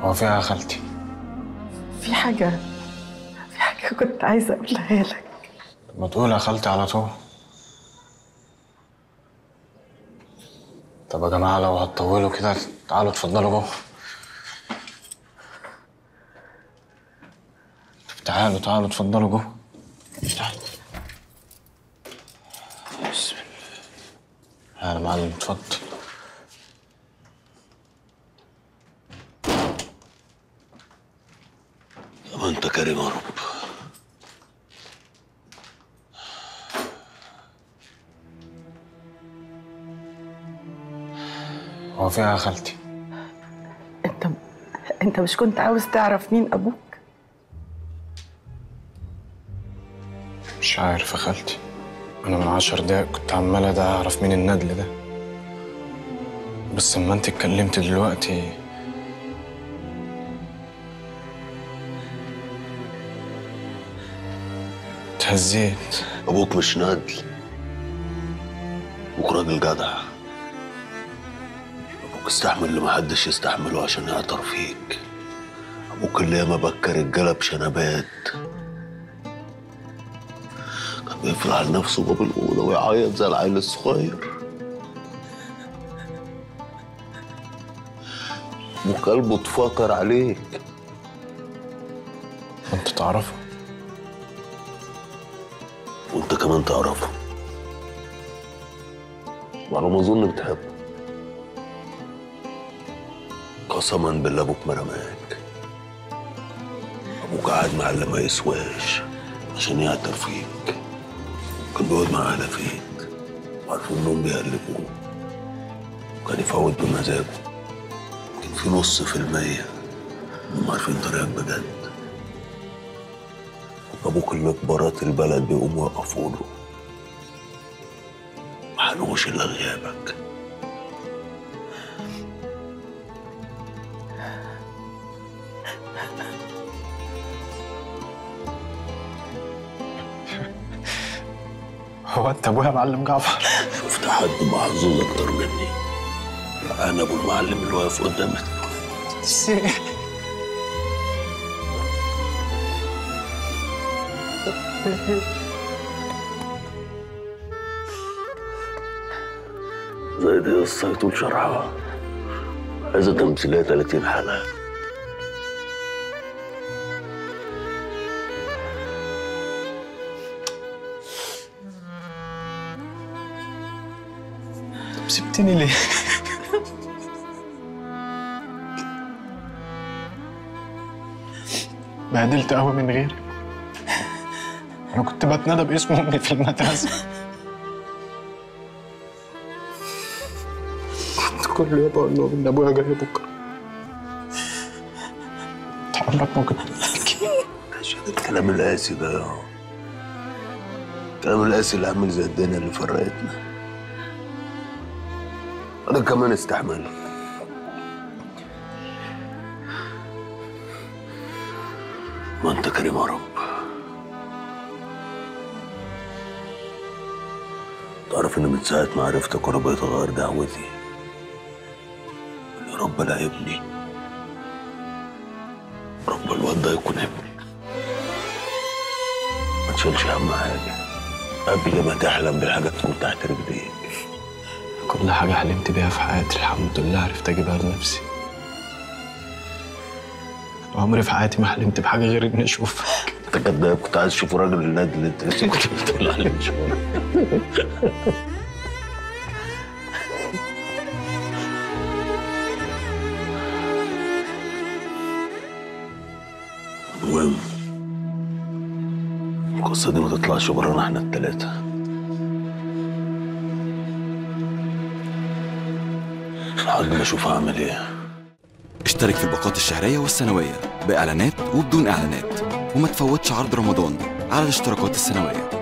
هو فيها يا خالتي في حاجة في حاجة كنت عايزة أقولها لك طب ما تقول يا خالتي على طول طب يا جماعة لو هتطولوا كده تعالوا اتفضلوا جوه طب تعالوا تعالوا اتفضلوا جوه تعالوا بسم الله يا معلم اتفضل ما انت كريم يا رب هو فيها يا خالتي أنت أنت مش كنت عاوز تعرف مين أبوك؟ مش عارف يا خالتي انا من عشر دقايق كنت عمال ادعي اعرف مين الندل ده بس اما انت اتكلمت دلوقتي اتهزيت ابوك مش نادل ابوك راجل جدع ابوك استحمل اللي محدش يستحمله عشان يعطر فيك ابوك اللي ياما بكى رجاله بشنبات كان بيقفل على نفسه باب الاوضه ويعيط زي العيل الصغير ابوك قلبه اتفاكر عليك وانت تعرفه وانت كمان تعرفه وعلى ما اظن بتحبه قسما بالله ابوك ما رماك ابوك قاعد مع اللي ما يسواش عشان يعتر فيك كان بيقعد مع اهل فيك وعارفين انهم بيقلبوه وكان يفوت بمزاجه كان في نص في المية هم عارفين طريقك بجد ابوك اللي كبارات البلد بيقوموا يوقفوا له ما حلوش الا غيابك هو انت ابويا معلم جعفر شفت حد محظوظ اكتر مني انا ابو المعلم اللي واقف قدامك زي دي قصة يطول شرحها عايزة تمثيلية 30 حلقة طب سبتني ليه بهدلت قوي من غيرك انا كنت بتنادى باسم امي في المدرسه كنت كل يوم بقول لهم ان ابويا جاي بكره انت عمرك ما كنت بتحكي عشان الكلام القاسي ده يا الكلام القاسي اللي عامل زي الدنيا اللي فرقتنا انا كمان استحمل ما انت كريم يا رب تعرف ان من ساعة ما عرفتك وانا بقيت اغير دعوتي يا رب لا ابني رب الواد ده يكون ابني ما تشيلش هم حاجة قبل ما تحلم بالحاجة تكون تحت رجليك كل حاجة حلمت بيها في حياتي الحمد لله عرفت أجيبها لنفسي عمري في حياتي ما حلمت بحاجة غير إني أشوفك انت كداب كنت عايز تشوف راجل النادي اللي انت لسه كنت بتقول عليه من شوية المهم القصة دي ما تطلعش برانا احنا التلاتة لحد ما اشوف هعمل ايه اشترك في الباقات الشهرية والسنوية بإعلانات وبدون إعلانات وما تفوتش عرض رمضان على الاشتراكات السنوية